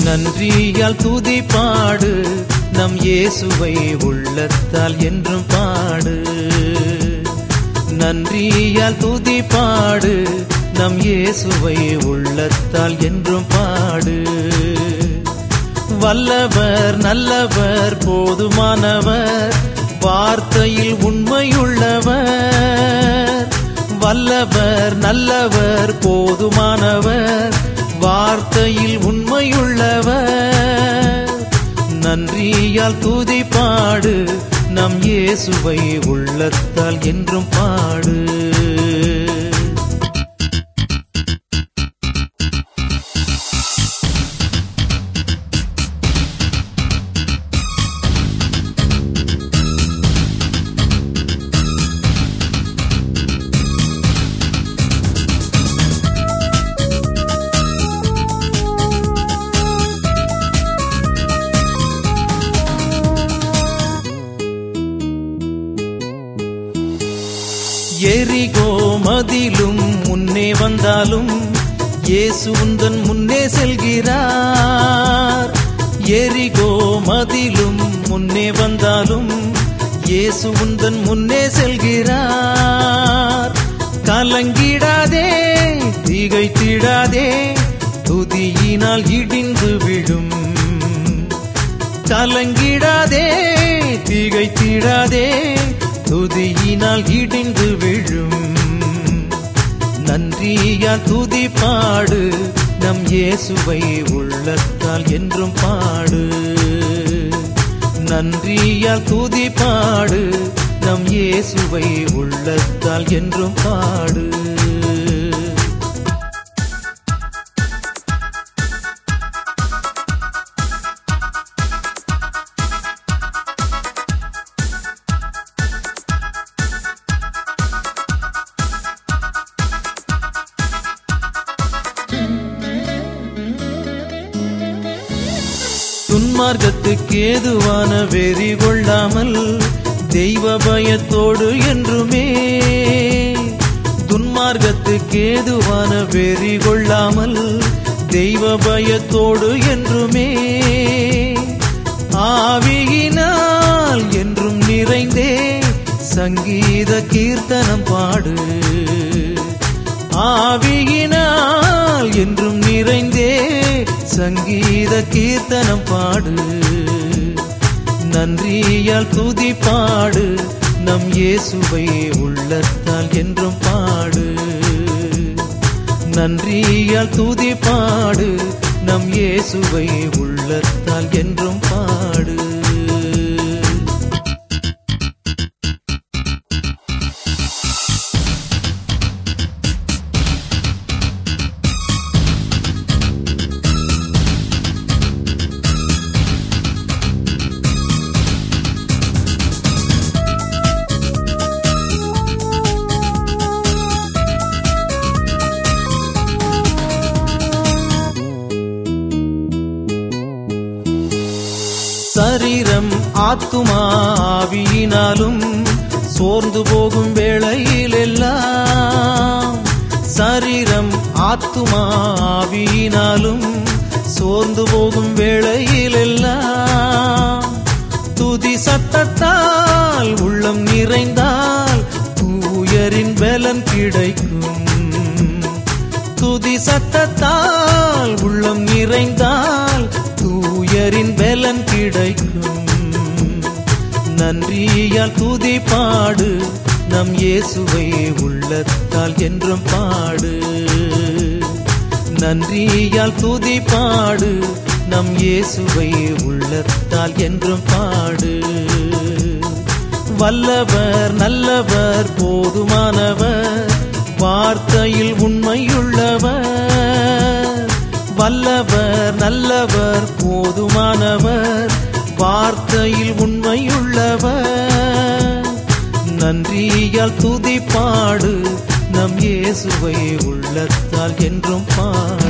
நன்றியால் துதி பாடு நம் இயேசுவை உள்ளத்தால் என்றும் பாடு நன்றியால் துதி பாடு நம் இயேசுவை உள்ளத்தால் என்றும் பாடு வல்லவர் நல்லவர் போதுமானவர் வார்த்தையில் உண்மையுள்ளவர் வல்லவர் நல்லவர் போதுமானவர் வார்த்தையில் உண்மையுள்ளவர் நன்றியால் துதி பாடு நம் இயேசுவை உள்ளத்தால் என்றும் பாடு எரிகோ மதிலும் முன்னே வந்தாலும் இயேசு உந்தன் முன்னே செல்கிறார் எரிகோ மதிலும் முன்னே வந்தாலும் இயேசு உந்தன் முன்னே செல்கிறார் கலங்கிடாதே திகைத்திடாதே துதியினால் இடிந்து விழும் கலங்கிடாதே திகைத்திடாதே துதியினால் இடிந்து விழும் நன்றியால் துதி பாடு நம் இயேசுவை உள்ளத்தால் என்றும் பாடு நன்றியால் துதி பாடு நம் இயேசுவை உள்ளத்தால் என்றும் பாடு துன்மார்க்கத்துக்கு ஏதுவான வெறி கொள்ளாமல் தெய்வ பயத்தோடு என்றுமே துன்மார்க்கத்துக்கு ஏதுவான வெறி கொள்ளாமல் தெய்வ பயத்தோடு என்றுமே ஆவியினால் என்றும் நிறைந்தே சங்கீத கீர்த்தனம் பாடு ஆவியினால் என்றும் நிறைந்தே சங்கீத கீர்த்தனம் பாடு நன்றியால் துதி பாடு நம் இயேசுவை உள்ளத்தால் என்றும் பாடு நன்றியால் துதி பாடு நம் இயேசுவை உள்ளத்தால் என்றும் பாடு சரீரம் ஆத்துமா ஆவியினாலும் சோர்ந்து போகும் வேளையில் எல்லாம் சரீரம் ஆத்துமா ஆவியினாலும் சோர்ந்து போகும் வேளையில் எல்லாம் துதி சத்தத்தால் உள்ளம் நிறைந்தால் தூயரின் பலன் கிடைக்கும் துதி சத்தத்தால் உள்ளம் நிறைந்தால் தூயரின் பலன் கிடைக்கும் நன்றியால் துதி பாடு நம் இயேசுவை உள்ளத்தால் என்றும் பாடு நன்றியால் துதி பாடு நம் இயேசுவை உள்ளத்தால் என்றும் பாடு வல்லவர் நல்லவர் போதுமானவர் வார்த்தையில் உண்மையுள்ளவர் வல்லவர் நல்லவர் போதுமானவர் வார்த்தையில் உண்மையுள்ளவர் நன்றியால் துதி பாடு நம் இயேசுவை உள்ளத்தால் என்றும் பாடு